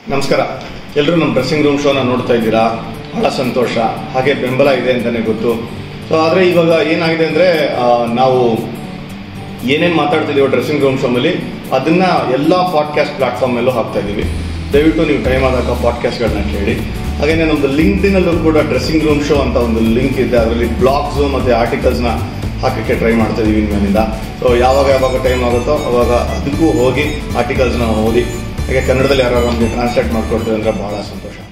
ನಮಸ್ಕಾರ ಎಲ್ಲರೂ ನಮ್ಮ ಡ್ರೆಸ್ಸಿಂಗ್ ರೂಮ್ ಶೋನ ನೋಡ್ತಾ ಇದ್ದೀರಾ ಬಹಳ ಸಂತೋಷ ಹಾಗೆ ಬೆಂಬಲ ಇದೆ ಅಂತಲೇ ಗೊತ್ತು ಸೊ ಆದರೆ ಇವಾಗ ಏನಾಗಿದೆ ಅಂದರೆ ನಾವು ಏನೇನು ಮಾತಾಡ್ತಿದ್ದೀವೋ ಡ್ರೆಸ್ಸಿಂಗ್ ರೂಮ್ ಶೋಮಲ್ಲಿ ಅದನ್ನ ಎಲ್ಲ ಪಾಡ್ಕಾಸ್ಟ್ ಪ್ಲಾಟ್ಫಾರ್ಮಲ್ಲೂ ಹಾಕ್ತಾ ಇದ್ದೀವಿ ದಯವಿಟ್ಟು ನೀವು ಟೈಮ್ ಆದಾಗ ಪಾಡ್ಕಾಸ್ಟ್ಗಳನ್ನ ಕೇಳಿ ಹಾಗೆಯೇ ನಮ್ಮದು ಲಿಂಕ್ಡಿನಲ್ಲೂ ಕೂಡ ಡ್ರೆಸ್ಸಿಂಗ್ ರೂಮ್ ಶೋ ಅಂತ ಒಂದು ಲಿಂಕ್ ಇದೆ ಅದರಲ್ಲಿ ಬ್ಲಾಗ್ಸು ಮತ್ತು ಆರ್ಟಿಕಲ್ಸ್ನ ಹಾಕೋಕ್ಕೆ ಟ್ರೈ ಮಾಡ್ತಾ ಇದೀವಿ ಇನ್ಮೇಲಿಂದ ಸೊ ಯಾವಾಗ ಯಾವಾಗ ಟೈಮ್ ಆಗುತ್ತೋ ಅವಾಗ ಅದಕ್ಕೂ ಹೋಗಿ ಆರ್ಟಿಕಲ್ಸ್ನ ಓದಿ ಹಾಗೆ ಕನ್ನಡದಲ್ಲಿ ಯಾರು ನಮಗೆ ಟ್ರಾನ್ಸ್ಲೇಟ್ ಮಾಡ್ಕೊಡ್ತೀವಿ ಅಂದರೆ ಬಹಳ ಸಂತೋಷ